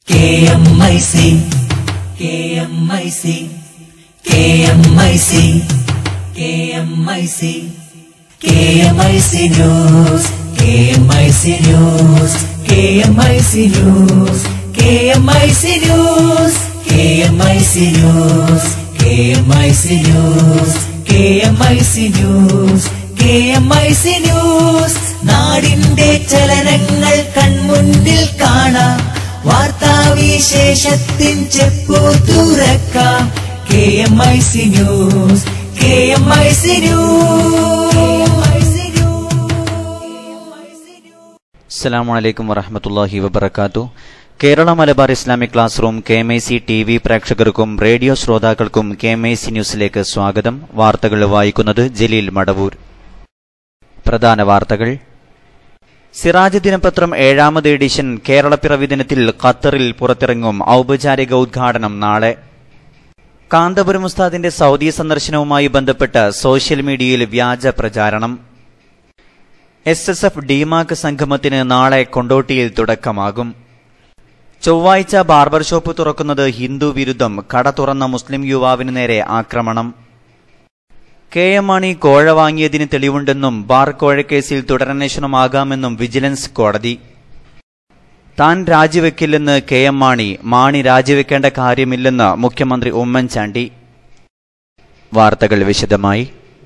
KMIC, KMIC, KMIC, KMIC, KMIC News, KMIC News, KMIC News, KMIC News, KMIC News, KMIC News, KMIC News, KMIC News, നാടിന്റെ ചലനങ്ങൾ കൺമുന്നിൽ കാണാം വാർത്താവിശേഷത്തിൻ ചെപ്പു തുറക്കാം K M I C news K M I C news അസ്സലാമു അലൈക്കും വറഹമത്തല്ലാഹി വബർക്കാത്തു Kerala Malabar Islamic class room K M I C T V പ്രേക്ഷകർക്കും റേഡിയോ ശ്രോതാക്കൾക്കും കെ എം ഐ സി ന്യൂസിലേക്ക് സ്വാഗതം വാർത്തകൾ വായിക്കുന്നത് ജലീൽ മടവൂർ പ്രധാന വാർത്തകൾ സിറാജ് ദിനപത്രം ഏഴാമത് എഡിഷൻ കേരളപ്പിറവി ദിനത്തിൽ ഖത്തറിൽ പുറത്തിറങ്ങും ഔപചാരിക ഉദ്ഘാടനം നാളെ കാന്തപുരം ഉസ്താദിന്റെ സൗദി സന്ദർശനവുമായി ബന്ധപ്പെട്ട് സോഷ്യൽ മീഡിയയിൽ വ്യാജ പ്രചാരണം എസ് എസ് എഫ് ഡിമാക് സംഗമത്തിന് നാളെ കൊണ്ടോട്ടിയിൽ തുടക്കമാകും ചൊവ്വാഴ്ച ബാർബർ ഷോപ്പ് തുറക്കുന്നത് ഹിന്ദു വിരുദ്ധം കട തുറന്ന മുസ്ലിം യുവാവിന് നേരെ ആക്രമണം കെ എം മാണി കോഴ വാങ്ങിയതിന് തെളിവുണ്ടെന്നും ബാർ കോഴക്കേസിൽ തുടരന്വേഷണമാകാമെന്നും വിജിലൻസ് കോടതി താൻ രാജിവെക്കില്ലെന്ന് കെ എം മാണി മാണി രാജിവെക്കേണ്ട കാര്യമില്ലെന്ന് മുഖ്യമന്ത്രി ഉമ്മൻചാണ്ടി വാർത്തകൾ വിശദമായി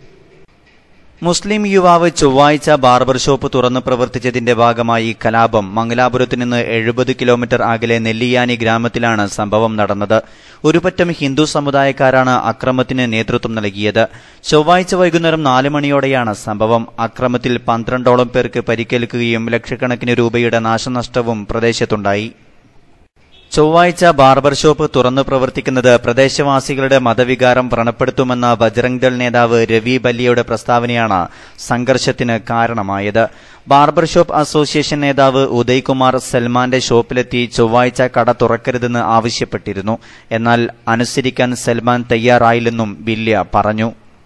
മുസ്ലിം യുവാവ് ചൊവ്വാഴ്ച ബാർബർ ഷോപ്പ് തുറന്നു പ്രവർത്തിച്ചതിന്റെ ഭാഗമായി കലാപം മംഗലാപുരത്ത് നിന്ന് എഴുപത് കിലോമീറ്റർ അകലെ നെല്ലിയാനി ഗ്രാമത്തിലാണ് സംഭവം നടന്നത് ഒരുപറ്റം ഹിന്ദു സമുദായക്കാരാണ് അക്രമത്തിന് നേതൃത്വം നൽകിയത് ചൊവ്വാഴ്ച വൈകുന്നേരം നാല് മണിയോടെയാണ് സംഭവം അക്രമത്തിൽ പന്ത്രണ്ടോളം പേർക്ക് പരിക്കേൽക്കുകയും ലക്ഷക്കണക്കിന് രൂപയുടെ നാശനഷ്ടവും പ്രദേശത്തുണ്ടായി ചൊവ്വാഴ്ച ബാർബർ ഷോപ്പ് തുറന്നു പ്രവർത്തിക്കുന്നത് പ്രദേശവാസികളുടെ മതവികാരം വ്രണപ്പെടുത്തുമെന്ന ബജറംഗ് ദൾ നേതാവ് രവി ബല്ലിയുടെ പ്രസ്താവനയാണ് സംഘർഷത്തിന് കാരണമായത് ബാർബർ ഷോപ്പ് അസോസിയേഷൻ നേതാവ് ഉദയ്കുമാർ സൽമാന്റെ ഷോപ്പിലെത്തി ചൊവ്വാഴ്ച കട തുറക്കരുതെന്ന് ആവശ്യപ്പെട്ടിരുന്നു എന്നാൽ അനുസരിക്കാൻ സൽമാൻ തയ്യാറായില്ലെന്നും ബില്യ പറഞ്ഞു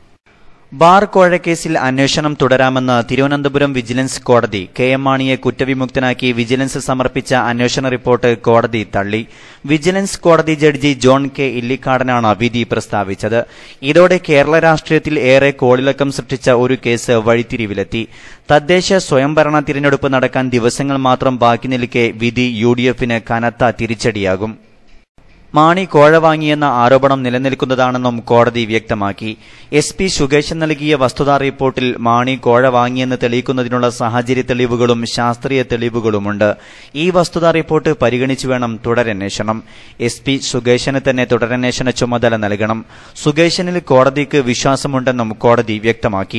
ബാർ കോഴക്കേസിൽ അന്വേഷണം തുടരാമെന്ന് തിരുവനന്തപുരം വിജിലൻസ് കോടതി കെ എം മാണിയെ കുറ്റവിമുക്തനാക്കി വിജിലൻസ് സമർപ്പിച്ച അന്വേഷണ റിപ്പോർട്ട് കോടതി തള്ളി വിജിലൻസ് കോടതി ജഡ്ജി ജോൺ കെ ഇല്ലിക്കാടനാണ് വിധി പ്രസ്താവിച്ചത് ഇതോടെ കേരള രാഷ്ട്രീയത്തിൽ ഏറെ കോളിളക്കം സൃഷ്ടിച്ച ഒരു കേസ് വഴിത്തിരിവിലെത്തി തദ്ദേശ സ്വയംഭരണ തിരഞ്ഞെടുപ്പ് നടക്കാൻ ദിവസങ്ങൾ മാത്രം ബാക്കി നിൽക്കെ വിധി യു ഡി എഫിന് കനത്ത തിരിച്ചടിയാകും മാണി കോഴ വാങ്ങിയെന്ന ആരോപണം നിലനിൽക്കുന്നതാണെന്നും കോടതി വ്യക്തമാക്കി എസ് പി സുകേശൻ നൽകിയ വസ്തുതാ റിപ്പോർട്ടിൽ മാണി കോഴ വാങ്ങിയെന്ന് തെളിയിക്കുന്നതിനുള്ള സാഹചര്യ തെളിവുകളും ശാസ്ത്രീയ തെളിവുകളുമുണ്ട് ഈ വസ്തുതാ റിപ്പോർട്ട് പരിഗണിച്ചു വേണം തുടരന്വേഷണം എസ് പി സുകേശന് തന്നെ തുടരന്വേഷണ ചുമതല നൽകണം സുകേശനിൽ കോടതിക്ക് വിശ്വാസമുണ്ടെന്നും കോടതി വ്യക്തമാക്കി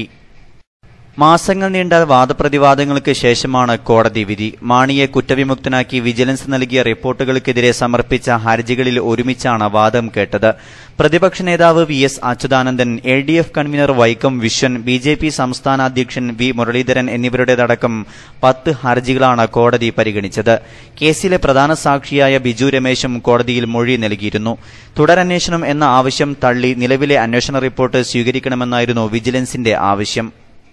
മാസങ്ങൾ നീണ്ട വാദപ്രതിവാദങ്ങൾക്ക് ശേഷമാണ് കോടതി വിധി മാണിയെ കുറ്റവിമുക്തനാക്കി വിജിലൻസ് നൽകിയ റിപ്പോർട്ടുകൾക്കെതിരെ സമർപ്പിച്ച ഹർജികളിൽ ഒരുമിച്ചാണ് വാദം കേട്ടത് പ്രതിപക്ഷ നേതാവ് V S Achuthanandan L D F convener Vaikom Viswan B J P സംസ്ഥാന അധ്യക്ഷൻ വി മുരളീധരൻ എന്നിവരുടേതടക്കം പത്ത് ഹർജികളാണ് കോടതി പരിഗണിച്ചത് കേസിലെ പ്രധാന സാക്ഷിയായ ബിജു രമേശും കോടതിയിൽ മൊഴി നൽകിയിരുന്നു തുടരന്വേഷണം എന്ന ആവശ്യം തള്ളി നിലവിലെ അന്വേഷണ റിപ്പോർട്ട് സ്വീകരിക്കണമെന്നായിരുന്നു വിജിലൻസിന്റെ ആവശ്യം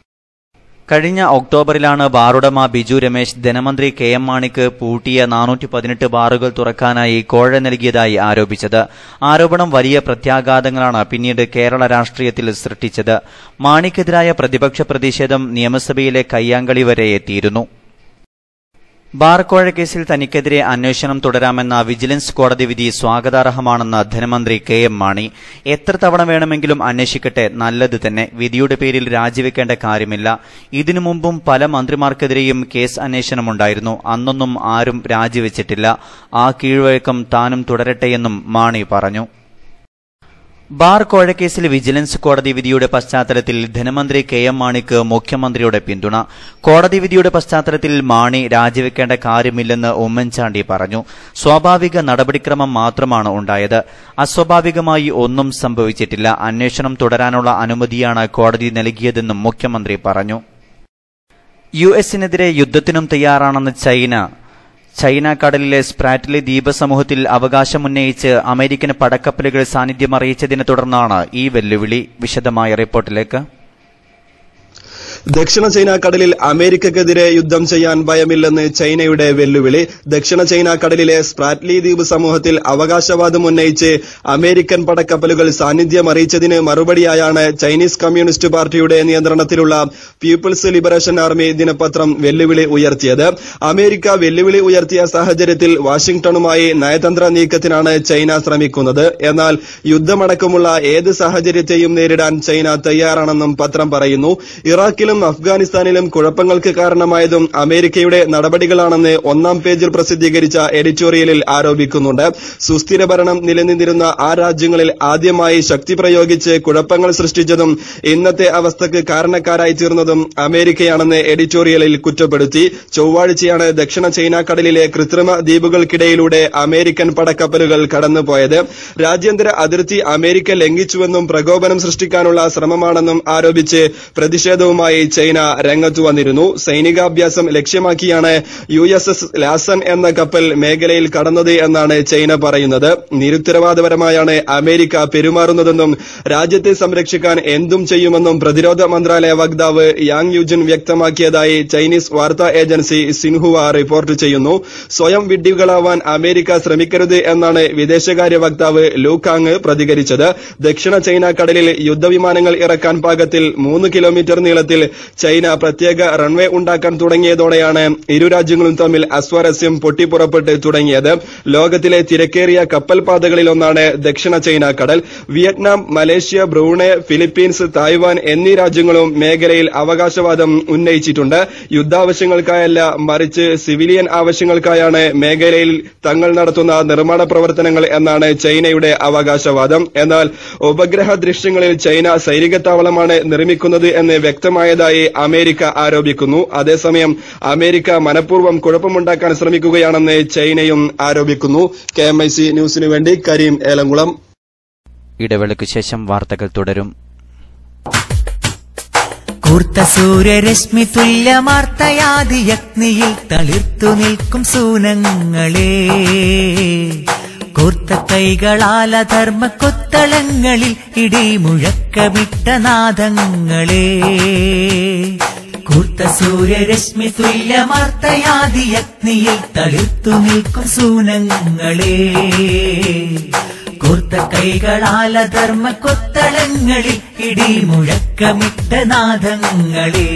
കഴിഞ്ഞ ഒക്ടോബറിലാണ് ബാറുടമ ബിജു രമേശ് ധനമന്ത്രി കെ എം മാണിക്ക് പൂട്ടിയ നാനൂറ്റി പതിനെട്ട് ബാറുകൾ തുറക്കാനായി കോഴ നൽകിയതായി ആരോപിച്ചത് ആരോപണം വലിയ പ്രത്യാഘാതങ്ങളാണ് പിന്നീട് കേരള രാഷ്ട്രീയത്തിൽ സൃഷ്ടിച്ചത് മാണിക്കെതിരായ പ്രതിപക്ഷ പ്രതിഷേധം നിയമസഭയിലെ കയ്യാങ്കളി വരെ എത്തിയിരുന്നു ബാർ കോഴ കേസിൽ തനിക്കെതിരെ അന്വേഷണം തുടരാമെന്ന വിജിലൻസ് കോടതി വിധി സ്വാഗതാർഹമാണെന്ന് ധനമന്ത്രി കെ എം മാണി എത്ര തവണ വേണമെങ്കിലും അന്വേഷിക്കട്ടെ നല്ലത് തന്നെ വിധിയുടെ പേരിൽ രാജിവെക്കേണ്ട കാര്യമില്ല ഇതിനു മുമ്പും പല മന്ത്രിമാർക്കെതിരെയും കേസ് അന്വേഷണമുണ്ടായിരുന്നു അന്നൊന്നും ആരും രാജിവെച്ചിട്ടില്ല ആ കീഴ്വഴക്കം താനും തുടരട്ടെയെന്നും മാണി പറഞ്ഞു ബാർ കോഴക്കേസിൽ വിജിലൻസ് കോടതി വിധിയുടെ പശ്ചാത്തലത്തിൽ ധനമന്ത്രി കെ എം മാണിക്ക് മുഖ്യമന്ത്രിയുടെ പിന്തുണ കോടതി വിധിയുടെ പശ്ചാത്തലത്തിൽ മാണി രാജിവെക്കേണ്ട കാര്യമില്ലെന്ന് ഉമ്മൻചാണ്ടി പറഞ്ഞു സ്വാഭാവിക നടപടിക്രമം മാത്രമാണ് ഉണ്ടായത് അസ്വാഭാവികമായി ഒന്നും സംഭവിച്ചിട്ടില്ല അന്വേഷണം തുടരാനുള്ള അനുമതിയാണ് കോടതി നൽകിയതെന്നും മുഖ്യമന്ത്രി പറഞ്ഞു യു എസിനെതിരെ യുദ്ധത്തിനും തയ്യാറാണെന്ന് ചൈന ചൈന കടലിലെ സ്പ്രാറ്റ്ലി ദ്വീപ സമൂഹത്തിൽ അവകാശമുന്നയിച്ച് അമേരിക്കൻ പടക്കപ്പലുകൾ സാന്നിധ്യം അറിയിച്ചതിനെ തുടർന്നാണ് ഈ വെല്ലുവിളി വിശദമായ റിപ്പോർട്ടിലേക്ക് ദക്ഷിണ ചൈന കടലിൽ അമേരിക്കക്കെതിരെ യുദ്ധം ചെയ്യാൻ ഭയമില്ലെന്ന് ചൈനയുടെ വെല്ലുവിളി ദക്ഷിണ ചൈന കടലിലെ സ്പ്രാറ്റ്ലി ദ്വീപ് സമൂഹത്തിൽ അവകാശവാദം ഉന്നയിച്ച് അമേരിക്കൻ പടക്കപ്പലുകൾ സാന്നിധ്യം അറിയിച്ചതിന് മറുപടിയായാണ് ചൈനീസ് കമ്മ്യൂണിസ്റ്റ് പാർട്ടിയുടെ നിയന്ത്രണത്തിലുള്ള പീപ്പിൾസ് ലിബറേഷൻ ആർമി ദിനപത്രം വെല്ലുവിളി ഉയർത്തിയത് അമേരിക്ക വെല്ലുവിളി ഉയർത്തിയ സാഹചര്യത്തിൽ വാഷിംഗ്ടണുമായി നയതന്ത്ര നീക്കത്തിനാണ് ചൈന ശ്രമിക്കുന്നത് എന്നാൽ യുദ്ധമടക്കമുള്ള ഏത് സാഹചര്യത്തെയും നേരിടാൻ ചൈന തയ്യാറാണെന്നും പത്രം പറയുന്നു ഇറാഖിലും അഫ്ഗാനിസ്ഥാനിലും കുഴപ്പങ്ങൾക്ക് കാരണമായതും അമേരിക്കയുടെ നടപടികളാണെന്ന് ഒന്നാം പേജിൽ പ്രസിദ്ധീകരിച്ച എഡിറ്റോറിയലിൽ ആരോപിക്കുന്നുണ്ട് സുസ്ഥിര ഭരണം നിലനിന്നിരുന്ന ആ രാജ്യങ്ങളിൽ ആദ്യമായി ശക്തി പ്രയോഗിച്ച് കുഴപ്പങ്ങൾ സൃഷ്ടിച്ചതും ഇന്നത്തെ അവസ്ഥക്ക് കാരണക്കാരായി തീർന്നതും അമേരിക്കയാണെന്ന് എഡിറ്റോറിയലിൽ കുറ്റപ്പെടുത്തി ചൊവ്വാഴ്ചയാണ് ദക്ഷിണ ചൈന കടലിലെ കൃത്രിമ ദ്വീപുകൾക്കിടയിലൂടെ അമേരിക്കൻ പടക്കപ്പലുകൾ കടന്നുപോയത് രാജ്യാന്തര അതിർത്തി അമേരിക്ക ലംഘിച്ചുവെന്നും പ്രകോപനം സൃഷ്ടിക്കാനുള്ള ശ്രമമാണെന്നും ആരോപിച്ച് പ്രതിഷേധവുമായി ചൈന രംഗത്തു വന്നിരുന്നു സൈനികാഭ്യാസം ലക്ഷ്യമാക്കിയാണ് യു എസ് എസ് ലാസൻ എന്ന കപ്പൽ മേഖലയിൽ കടന്നത് എന്നാണ് ചൈന പറയുന്നത് നിരുത്തരവാദപരമായാണ് അമേരിക്ക പെരുമാറുന്നതെന്നും രാജ്യത്തെ സംരക്ഷിക്കാൻ എന്തും ചെയ്യുമെന്നും പ്രതിരോധ മന്ത്രാലയ വക്താവ് യാങ് യുജിൻ വ്യക്തമാക്കിയതായി ചൈനീസ് വാർത്താ ഏജൻസി സിൻഹുവ റിപ്പോർട്ട് ചെയ്യുന്നു സ്വയം വിഡ്ഢികളാവാൻ അമേരിക്ക ശ്രമിക്കരുത് എന്നാണ് വിദേശകാര്യ വക്താവ് ലൂക്കാങ് പ്രതികരിച്ചത് ദക്ഷിണ ചൈന കടലിൽ യുദ്ധവിമാനങ്ങൾ ഇറക്കാൻ പാകത്തിൽ മൂന്ന് കിലോമീറ്റർ നീളത്തിൽ ചൈന പ്രത്യേക റൺവേ ഉണ്ടാക്കാൻ തുടങ്ങിയതോടെയാണ് ഇരു രാജ്യങ്ങളും തമ്മിൽ അസ്വാരസ്യം പൊട്ടിപ്പുറപ്പെട്ട് തുടങ്ങിയത് ലോകത്തിലെ തിരക്കേറിയ കപ്പൽ പാതകളിലൊന്നാണ് ദക്ഷിണ ചൈന കടൽ Vietnam Malaysia Brunei Philippines Taiwan എന്നീ രാജ്യങ്ങളും മേഖലയിൽ അവകാശവാദം ഉന്നയിച്ചിട്ടുണ്ട് യുദ്ധാവശ്യങ്ങൾക്കായല്ല മറിച്ച് സിവിലിയൻ ആവശ്യങ്ങൾക്കായാണ് മേഖലയിൽ തങ്ങൾ നടത്തുന്ന നിർമ്മാണ പ്രവർത്തനങ്ങൾ എന്നാണ് ചൈനയുടെ അവകാശവാദം എന്നാൽ ഉപഗ്രഹ ദൃശ്യങ്ങളിൽ ചൈന സൈനിക താവളമാണ് നിർമ്മിക്കുന്നത് എന്ന് വ്യക്തമായതായി അമേരിക്ക ആരോപിക്കുന്നു അതേസമയം അമേരിക്ക മനഃപൂർവ്വം കുഴപ്പമുണ്ടാക്കാൻ ശ്രമിക്കുകയാണെന്ന് ചൈനയും ആരോപിക്കുന്നു കെ എം ഐ സി ന്യൂസിനു വേണ്ടി കരീം ഏലംകുളം ഇടവേളയ്ക്കു ശേഷം വാർത്തകൾ തുടരും കൂർത്ത സൂര്യരശ്മി തുല്യമാർത്തയാദിയഗ്നിയിൽ തളിർത്തു നിൽക്കും സൂനങ്ങളെ കൂർത്ത കൈകളാല ധർമ്മ കൊത്തളങ്ങളിൽ ഇടിമുഴക്കമിട്ട നാദങ്ങളെ കൂർത്ത സൂര്യരശ്മി തുല്യമാർത്തയാദിയഗ്നിയിൽ തളിർത്തു നിൽക്കും സൂനങ്ങളെ കൂർത്ത കൈകളാല ധർമ്മ കൊത്തളങ്ങളിൽ ഇടിമുഴക്കമിട്ട നാദങ്ങളെ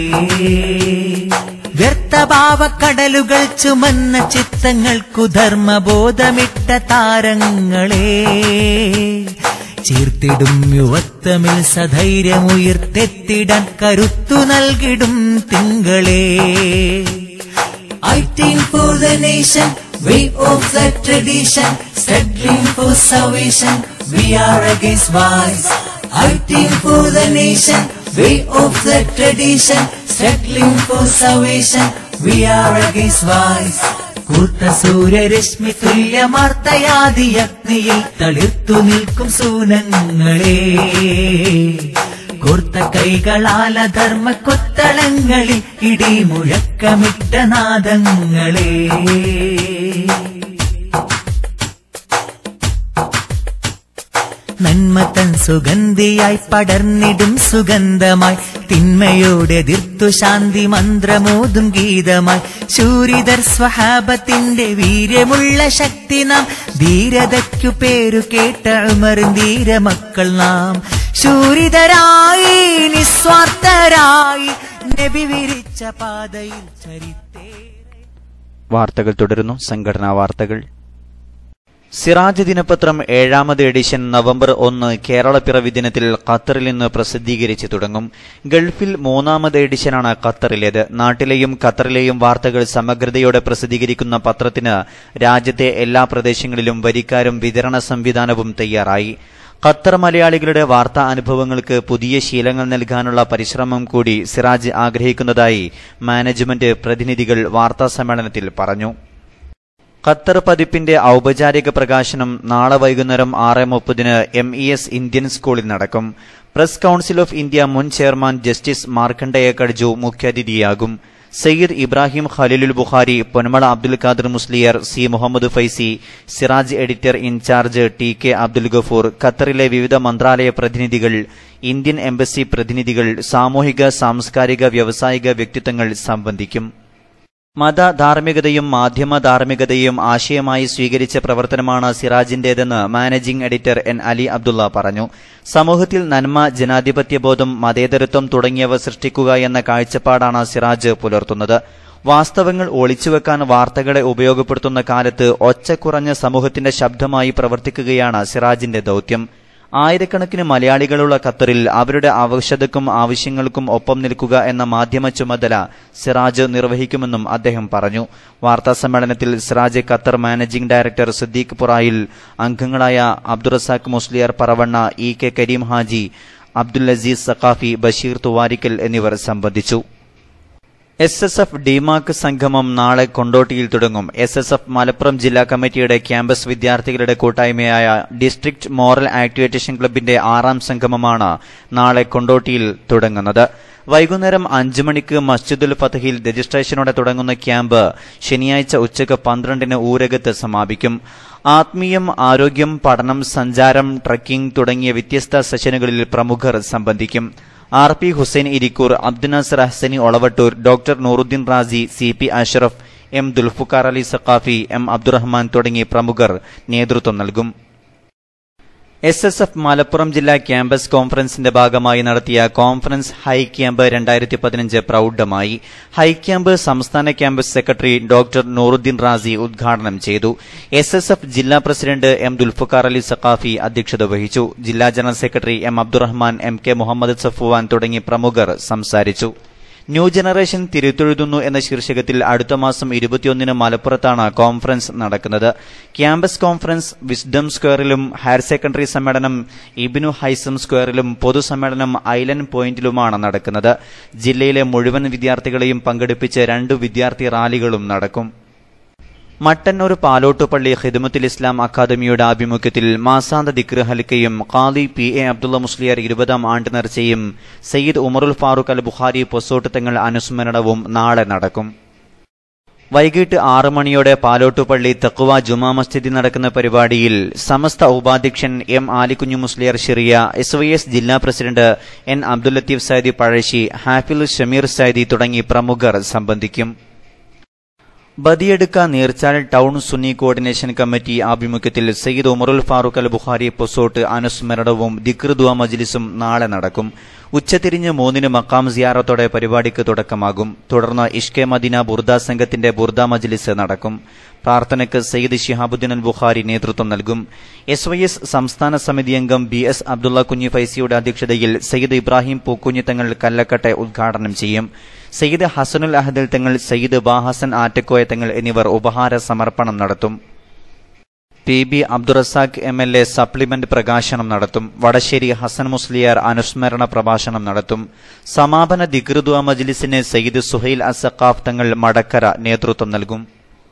വ്യർത്ഥഭാവക്കടലുകൾ ചുമന്ന ചിത്തങ്ങൾക്കു ധർമ്മബോധമിട്ട താരങ്ങളെ ചീർത്തിടും യുവത്വമിൽ സധൈര്യമുയർത്തെത്തിടാൻ കരുത്തു നൽകിടും തിങ്കളേ Fighting for the nation, way of the tradition, struggling for salvation, we are against vice. Fighting for the nation, way of the tradition, struggling for salvation, we are against vice. കൂർത്ത സൂര്യരശ്മി തുല്യമാർത്തയാദിയഗ്നിയിൽ തളിർത്തു നിൽക്കും സൂനങ്ങളെ കൂർത്ത കൈകളാല ധർമ്മ കൊത്തളങ്ങളിൽ ഇടിമുഴക്കമിട്ട നാദങ്ങളെ നന്മ തൻ സുഗന്ധിയായി പടർന്നിടും സുഗന്ധമായി തിന്മയോടെ എതിർത്തു ശാന്തി മന്ത്രമോതും ഗീതമായി ശൂരിതർ സ്വഹാബത്തിന്റെ വീര്യമുള്ള ശക്തി നാം ധീരതയ്ക്കു പേരു കേട്ട ഉമറും ധീരമക്കൾ നാം ശൂരിതരായി നിസ്വാർത്ഥരായി നബി വിരിച്ച പാതയിൽ ചരിത്തേ വാർത്തകൾ തുടരുന്നു സംഘടനാ വാർത്തകൾ സിറാജ് ദിനപത്രം ഏഴാമത് എഡിഷൻ നവംബർ ഒന്ന് കേരളപ്പിറവി ദിനത്തിൽ ഖത്തറിൽ നിന്ന് പ്രസിദ്ധീകരിച്ചു തുടങ്ങും ഗൾഫിൽ മൂന്നാമത് എഡിഷനാണ് ഖത്തറിലേത് നാട്ടിലെയും ഖത്തറിലെയും വാർത്തകൾ സമഗ്രതയോടെ പ്രസിദ്ധീകരിക്കുന്ന പത്രത്തിന് രാജ്യത്തെ എല്ലാ പ്രദേശങ്ങളിലും വരിക്കാരും വിതരണ സംവിധാനവും തയ്യാറായി ഖത്തർ മലയാളികളുടെ വാർത്താ അനുഭവങ്ങൾക്ക് പുതിയ ശീലങ്ങൾ നൽകാനുള്ള പരിശ്രമം കൂടി സിറാജ് ആഗ്രഹിക്കുന്നതായി മാനേജ്മെന്റ് പ്രതിനിധികൾ വാർത്താ സമ്മേളനത്തിൽ പറഞ്ഞു ഖത്തർ പതിപ്പിന്റെ ഔപചാരിക പ്രകാശനം നാളെ വൈകുന്നേരം ആറ് മുപ്പതിന് എം ഇ എസ് ഇന്ത്യൻ സ്കൂളിൽ നടക്കും പ്രസ് കൌൺസിൽ ഓഫ് ഇന്ത്യ മുൻ ചെയർമാൻ ജസ്റ്റിസ് മാർക്കണ്ഡേയ കഡ്ജു മുഖ്യാതിഥിയാകും Sayyid Ibrahim Khalilul Bukhari Ponmala Abdul Khader Musliyar C Muhammad Faizi Siraj editor incharge T K Abdul Gafoor ഖത്തറിലെ വിവിധ മന്ത്രാലയ പ്രതിനിധികൾ ഇന്ത്യൻ എംബസി പ്രതിനിധികൾ സാമൂഹിക സാംസ്കാരിക വ്യാവസായിക വ്യക്തിത്വങ്ങൾ സംബന്ധിക്കും മത ധാർമ്മികതയും മാധ്യമ ധാർമ്മികതയും ആശയമായി സ്വീകരിച്ച പ്രവർത്തനമാണ് സിറാജിന്റേതെന്ന് managing editor N Ali Abdulla പറഞ്ഞു സമൂഹത്തിൽ നന്മ ജനാധിപത്യബോധം മതേതരത്വം തുടങ്ങിയവ സൃഷ്ടിക്കുക എന്ന കാഴ്ചപ്പാടാണ് സിറാജ് പുലർത്തുന്നത് വാസ്തവങ്ങൾ ഒളിച്ചുവെക്കാൻ വാർത്തകളെ ഉപയോഗപ്പെടുത്തുന്ന കാലത്ത് ഒച്ച കുറഞ്ഞ സമൂഹത്തിന്റെ ശബ്ദമായി പ്രവർത്തിക്കുകയാണ് സിറാജിന്റെ ദൌത്യം ആയിരക്കണക്കിന് മലയാളികളുള്ള ഖത്തറിൽ അവരുടെ ആവശ്യതക്കും ആവശ്യങ്ങൾക്കും ഒപ്പം നിൽക്കുക എന്ന മാധ്യമ ചുമതല സിറാജ് നിർവഹിക്കുമെന്നും അദ്ദേഹം പറഞ്ഞു വാർത്താ സമ്മേളനത്തിൽ സിറാജ് ഖത്തർ മാനേജിംഗ് ഡയറക്ടർ സിദ്ദീഖ് പുറായിൽ അംഗങ്ങളായ അബ്ദുറസാഖ് മുസ്ലിയാർ പറവണ്ണ ഇ കെ കരീം ഹാജി അബ്ദുൽ അസീസ് സഖാഫി ബഷീർ തുവാരിക്കൽ എന്നിവർ സംബന്ധിച്ചു എസ് എസ് എഫ് ഡിമാർക്ക് സംഗമം നാളെ കൊണ്ടോട്ടിയിൽ തുടങ്ങും എസ് എസ് എഫ് മലപ്പുറം ജില്ലാ കമ്മിറ്റിയുടെ ക്യാമ്പസ് വിദ്യാർത്ഥികളുടെ കൂട്ടായ്മയായ ഡിസ്ട്രിക്ട് മോറൽ ആക്ടിവേറ്റേഷൻ ക്ലബിന്റെ ആറാം സംഗമമാണ് നാളെ കൊണ്ടോട്ടിയിൽ തുടങ്ങുന്നത് വൈകുന്നേരം അഞ്ചു മണിക്ക് മസ്ജിദുൽ ഫതഹിൽ രജിസ്ട്രേഷനോടെ തുടങ്ങുന്ന ക്യാമ്പ് ശനിയാഴ്ച ഉച്ചയ്ക്ക് പന്ത്രണ്ടിന് ഊരകത്ത് സമാപിക്കും ആത്മീയം ആരോഗ്യം പഠനം സഞ്ചാരം ട്രക്കിംഗ് തുടങ്ങിയ വ്യത്യസ്ത സെഷനുകളിൽ പ്രമുഖർ സംബന്ധിക്കും R P Hussain Irikkur Abdunasar Hasani Olavattur doctor Nooruddeen Razi C P Ashraf M Dulfuqar Ali Saqafi M Abdurahman തുടങ്ങി പ്രമുഖർ നേതൃത്വം നൽകും എസ് എസ് എഫ് മലപ്പുറം ജില്ലാ ക്യാമ്പസ് കോൺഫറൻസിന്റെ ഭാഗമായി നടത്തിയ കോൺഫറൻസ് ഹൈ ക്യാമ്പ് രണ്ടായിരത്തി പതിനഞ്ച് പ്രൌഢമായി ഹൈ ക്യാമ്പ് സംസ്ഥാന campus secretary doctor Nooruddeen Razi ഉദ്ഘാടനം ചെയ്തു എസ് എസ് എഫ് ജില്ലാ പ്രസിഡന്റ് എം ദുൽഫുക്കാർ അലി സഖാഫി അധ്യക്ഷത വഹിച്ചു ജില്ലാ general secretary M Abdurahman M K Muhammad Safuvan തുടങ്ങി പ്രമുഖർ സംസാരിച്ചു ന്യൂ ജനറേഷൻ തിരുത്തെഴുതുന്നു എന്ന ശീർഷകത്തിൽ അടുത്ത മാസം ഇരുപത്തിയൊന്നിന് മലപ്പുറത്താണ് കോൺഫറൻസ് നടക്കുന്നത് ക്യാമ്പസ് കോൺഫറൻസ് വിസ്ഡം സ്ക്വയറിലും ഹയർ സെക്കൻഡറി സമ്മേളനം ഇബിനു ഹൈസം സ്ക്വയറിലും പൊതുസമ്മേളനം ഐലൻഡ് പോയിന്റിലുമാണ് നടക്കുന്നത് ജില്ലയിലെ മുഴുവൻ വിദ്യാർത്ഥികളെയും പങ്കെടുപ്പിച്ച് രണ്ട് വിദ്യാർത്ഥി റാലികളും നടക്കും മട്ടന്നൂർ പാലോട്ടുപള്ളി ഖിദ്മത്തുൽ ഇസ്ലാം അക്കാദമിയുടെ ആഭിമുഖ്യത്തിൽ മാസാന്ത ദിക്ർ ഹൽക്കയും ഖാദി പി എ അബ്ദുള്ള മുസ്ലിയാർ ഇരുപതാം ആണ്ട് നേർച്ചയും സയ്യിദ് ഉമറുൽ ഫാറൂഖ് അൽ ബുഖാരി പൊസോട്ട് തങ്ങൾ അനുസ്മരണവും നാളെ നടക്കും വൈകിട്ട് ആറ് മണിയോടെ പാലോട്ടുപള്ളി തക്കുവ ജുമാ മസ്ജിദിൽ നടക്കുന്ന പരിപാടിയിൽ സമസ്ത ഉപാധ്യക്ഷൻ M Alikunju Musliyar Shiriya S Y S ജില്ലാ പ്രസിഡന്റ് എൻ അബ്ദുൽ ലത്തീഫ് സൈദി പഴശ്ശി ഹാഫിൽ ഷമീർ സൈദി തുടങ്ങി പ്രമുഖർ സംബന്ധിക്കും Badiyadka Neerchal town Sunni coordination committee ആഭിമുഖ്യത്തിൽ സയ്യിദ് ഉമറുൽ ഫാറൂഖ് അൽ ബുഖാരി പൊസോട്ട് അനുസ്മരണവും ദിക്ർദുവ മജ്ലിസും നാളെ നടക്കും ഉച്ചതിരിഞ്ഞ് മൂന്നിന് മക്കാം സിയാറത്തോടെ പരിപാടിക്ക് തുടക്കമാകും തുടർന്ന് ഇഷ്കെ മദീന ബുർദ സംഘത്തിന്റെ ബുർദ മജ്ലിസ് നടക്കും പ്രാർത്ഥനയ്ക്ക് സയ്യിദ് ഷിഹാബുദ്ദീൻ അൽ ബുഖാരി നേതൃത്വം നൽകും എസ് വൈ എസ് സംസ്ഥാന സമിതി അംഗം ബി എസ് അബ്ദുള്ള കുഞ്ഞി ഫൈസിയുടെ അധ്യക്ഷതയിൽ സയ്യിദ് ഇബ്രാഹിം പൂക്കുഞ്ഞി തങ്ങൾ കല്ലക്കട്ടെ ഉദ്ഘാടനം ചെയ്യും സയ്യിദ് ഹസനുൽ അഹദൽ തങ്ങൾ സയ്യിദ് ബാഹസൻ ആറ്റക്കോയ തങ്ങൾ എന്നിവർ ഉപഹാര സമർപ്പണം നടത്തും P B Abdurazak M L A supplement പ്രകാശനം നടത്തും വടശ്ശേരി ഹസൻ മുസ്ലിയാർ അനുസ്മരണ പ്രഭാഷണം നടത്തും സമാപന ദിഗ്രുദ്വ മജ്ലിസിന് സയ്യിദ് സുഹൈൽ അസഖാഫ് തങ്ങൾ മടക്കര നേതൃത്വം നൽകും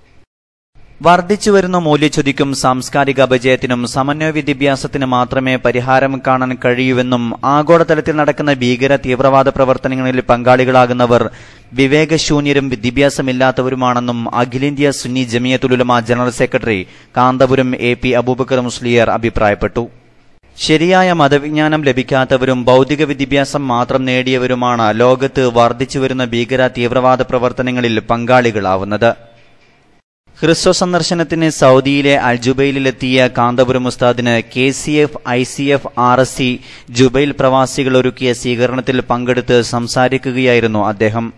വർദ്ധിച്ചുവരുന്ന മൂല്യച്യുതിക്കും സാംസ്കാരിക അപജയത്തിനും സമന്വയ വിദ്യാഭ്യാസത്തിന് മാത്രമേ പരിഹാരം കാണാൻ കഴിയൂവെന്നും ആഗോളതലത്തിൽ നടക്കുന്ന ഭീകര തീവ്രവാദ പ്രവർത്തനങ്ങളിൽ പങ്കാളികളാകുന്നവർ വിവേകശൂന്യരും വിദ്യാഭ്യാസമില്ലാത്തവരുമാണെന്നും അഖിലേന്ത്യാ Sunni Jamiathul Ulama general secretary Kanthapuram A P Abubakar Musliyar അഭിപ്രായപ്പെട്ടു ശരിയായ മതവിജ്ഞാനം ലഭിക്കാത്തവരും ഭൗതിക വിദ്യാഭ്യാസം മാത്രം നേടിയവരുമാണ് ലോകത്ത് വർദ്ധിച്ചുവരുന്ന ഭീകര തീവ്രവാദ പ്രവർത്തനങ്ങളിൽ പങ്കാളികളാവുന്നത് ഹ്രസ്വ സന്ദർശനത്തിന് സൗദിയിലെ അൽജുബൈലിലെത്തിയ കാന്തപുരം ഉസ്താദിന് K C F I C F R S C Jubail പ്രവാസികൾ ഒരുക്കിയ സ്വീകരണത്തിൽ പങ്കെടുത്ത് സംസാരിക്കുകയായിരുന്നു അദ്ദേഹം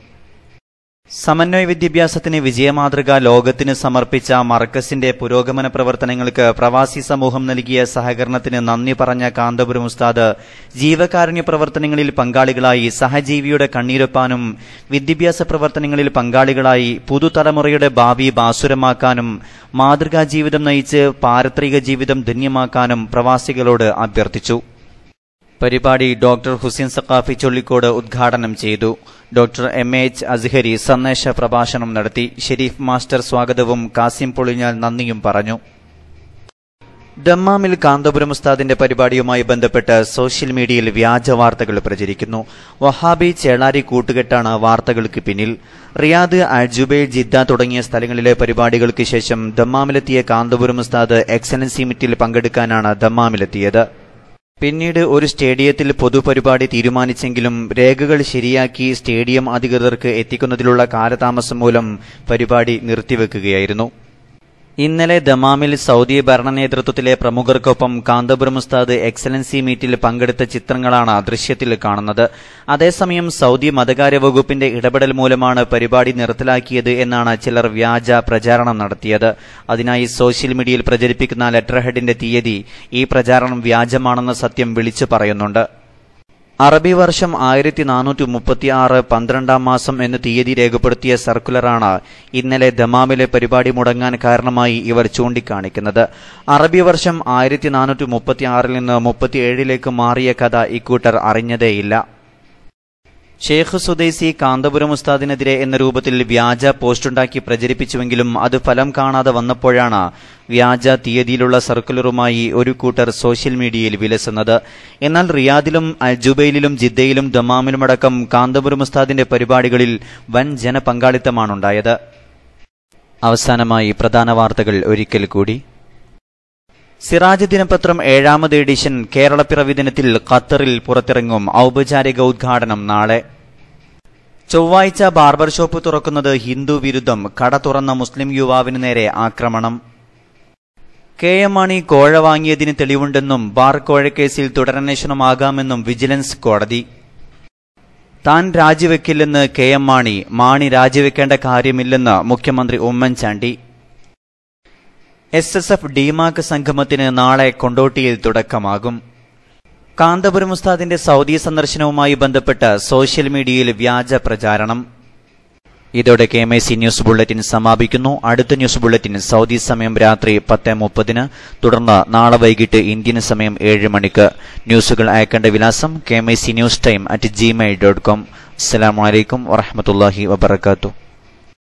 സമന്വയ വിദ്യാഭ്യാസത്തിന് വിജയമാതൃക ലോകത്തിന് സമർപ്പിച്ച മർക്കസിന്റെ പുരോഗമന പ്രവർത്തനങ്ങൾക്ക് പ്രവാസി സമൂഹം നൽകിയ സഹകരണത്തിന് നന്ദി പറഞ്ഞ കാന്തപുരം ഉസ്താദ് ജീവകാരുണ്യ പ്രവർത്തനങ്ങളിൽ പങ്കാളികളായി സഹജീവിയുടെ കണ്ണീരൊപ്പാനും വിദ്യാഭ്യാസ പ്രവർത്തനങ്ങളിൽ പങ്കാളികളായി പുതുതലമുറയുടെ ഭാവി ബാസുരമാക്കാനും മാതൃകാ ജീവിതം നയിച്ച് പാരത്രിക ജീവിതം ധന്യമാക്കാനും പ്രവാസികളോട് അഭ്യർത്ഥിച്ചു പരിപാടി ഡോക്ടർ ഹുസൈൻ സഖാഫി ചൊള്ളിക്കോട് ഉദ്ഘാടനം ചെയ്തു ഡോക്ടർ എം എച്ച് അസ്ഹരി സന്ദേശ പ്രഭാഷണം നടത്തി ഷെരീഫ് മാസ്റ്റർ സ്വാഗതവും കാസിം പൊളിഞ്ഞാൽ നന്ദിയും പറഞ്ഞു ദമ്മാമിൽ കാന്തപുരം ഉസ്താദിന്റെ പരിപാടിയുമായി ബന്ധപ്പെട്ട് സോഷ്യൽ മീഡിയയിൽ വ്യാജ വാർത്തകൾ പ്രചരിക്കുന്നു വഹാബി ചേളാരി കൂട്ടുകെട്ടാണ് വാർത്തകൾക്ക് പിന്നിൽ റിയാദ് അജുബൈൽ ജിദ്ദ തുടങ്ങിയ സ്ഥലങ്ങളിലെ പരിപാടികൾക്ക് ശേഷം ദമ്മാമിലെത്തിയ കാന്തപുരം ഉസ്താദ് എക്സലൻസി മീറ്റിൽ പങ്കെടുക്കാനാണ് ദമ്മാമിലെത്തിയത് പിന്നീട് ഒരു സ്റ്റേഡിയത്തിൽ പൊതുപരിപാടി തീരുമാനിച്ചെങ്കിലും രേഖകൾ ശരിയാക്കി സ്റ്റേഡിയം അധികൃതർക്ക് എത്തിക്കുന്നതിലുള്ള കാലതാമസം മൂലം പരിപാടി നിർത്തിവെക്കുകയായിരുന്നു ഇന്നലെ ദമാമിൽ സൗദി ഭരണ നേതൃത്വത്തിലെ പ്രമുഖർക്കൊപ്പം കാന്തപുരം ഉസ്താദ് എക്സലൻസി മീറ്റിൽ പങ്കെടുത്ത ചിത്രങ്ങളാണ് ദൃശ്യത്തിൽ കാണുന്നത് അതേസമയം സൗദി മതകാര്യ വകുപ്പിന്റെ ഇടപെടൽ മൂലമാണ് പരിപാടി നിർത്തലാക്കിയത് എന്നാണ് ചിലർ വ്യാജ പ്രചാരണം നടത്തിയത് അതിനായി സോഷ്യൽ മീഡിയയിൽ പ്രചരിപ്പിക്കുന്ന ലെറ്റർ ഹെഡിന്റെ തീയതി ഈ പ്രചാരണം വ്യാജമാണെന്ന സത്യം വിളിച്ചു പറയുന്നുണ്ട് അറബി വർഷം ആയിരത്തി നാനൂറ്റി മുപ്പത്തിയാറ് പന്ത്രണ്ടാം മാസം എന്ന് തീയതി രേഖപ്പെടുത്തിയ സർക്കുലറാണ് ഇന്നലെ ദമാമിലെ പരിപാടി മുടങ്ങാൻ കാരണമായി ഇവർ ചൂണ്ടിക്കാണിക്കുന്നത് അറബി വർഷം ആയിരത്തി നാനൂറ്റി മുപ്പത്തിയാറിൽ നിന്ന് മുപ്പത്തിയേഴിലേക്ക് മാറിയ കഥ ഇക്കൂട്ടർ അറിഞ്ഞതേയില്ല ഷേഖ് സുദൈസി കാന്തപുരം ഉസ്താദിനെതിരെ എന്ന രൂപത്തിൽ വ്യാജ പോസ്റ്റുണ്ടാക്കി പ്രചരിപ്പിച്ചുവെങ്കിലും അത് ഫലം കാണാതെ വന്നപ്പോഴാണ് വ്യാജ തീയതിയിലുള്ള സർക്കുലറുമായി ഒരു കൂട്ടർ സോഷ്യൽ മീഡിയയിൽ വിലസുന്നത് എന്നാൽ റിയാദിലും അൽജുബൈലിലും ജിദ്ദയിലും ദമാമിലുമടക്കം കാന്തപുരം ഉസ്താദിന്റെ പരിപാടികളിൽ വൻ ജനപങ്കാളിത്തമാണുണ്ടായത് അവസാനമായി പ്രധാന വാർത്തകൾ ഒരിക്കൽ കൂടി സിറാജ് ദിനപത്രം ഏഴാമത് എഡിഷൻ കേരളപ്പിറവി ദിനത്തിൽ ഖത്തറിൽ പുറത്തിറങ്ങും ഔപചാരിക ഉദ്ഘാടനം നാളെ ചൊവ്വാഴ്ച ബാർബർ ഷോപ്പ് തുറക്കുന്നത് ഹിന്ദു വിരുദ്ധം കട തുറന്ന മുസ്ലിം യുവാവിന് നേരെ ആക്രമണം കെ എം മാണി കോഴ വാങ്ങിയതിന് തെളിവുണ്ടെന്നും ബാർ കോഴക്കേസിൽ തുടരന്വേഷണമാകാമെന്നും വിജിലൻസ് കോടതി താൻ രാജിവെക്കില്ലെന്ന് കെ എം മാണി മാണി രാജിവെക്കേണ്ട കാര്യമില്ലെന്ന് മുഖ്യമന്ത്രി ഉമ്മൻചാണ്ടി എസ് എസ് എഫ് ഡിമാക് സംഗമത്തിന് നാളെ കൊണ്ടോട്ടിയിൽ തുടക്കമാകും കാന്തപുരം ഉസ്താദിന്റെ സൗദി സന്ദർശനവുമായി ബന്ധപ്പെട്ട് സോഷ്യൽ മീഡിയയിൽ വ്യാജ പ്രചാരണം ഇതോടെ K M I C news bulletin സമാപിക്കുന്നു അടുത്ത ന്യൂസ് ബുള്ളറ്റിൻ സൗദി സമയം രാത്രി പത്ത് മുപ്പതിന് തുടർന്ന് നാളെ വൈകിട്ട് ഇന്ത്യൻ സമയം ഏഴ് മണിക്ക് ന്യൂസുകൾ അയക്കേണ്ട വിലാസം K M I C news time at gmail dot com അസ്സലാമലൈക്കും വറഹമത്തല്ലാഹി വബർക്കാത്തു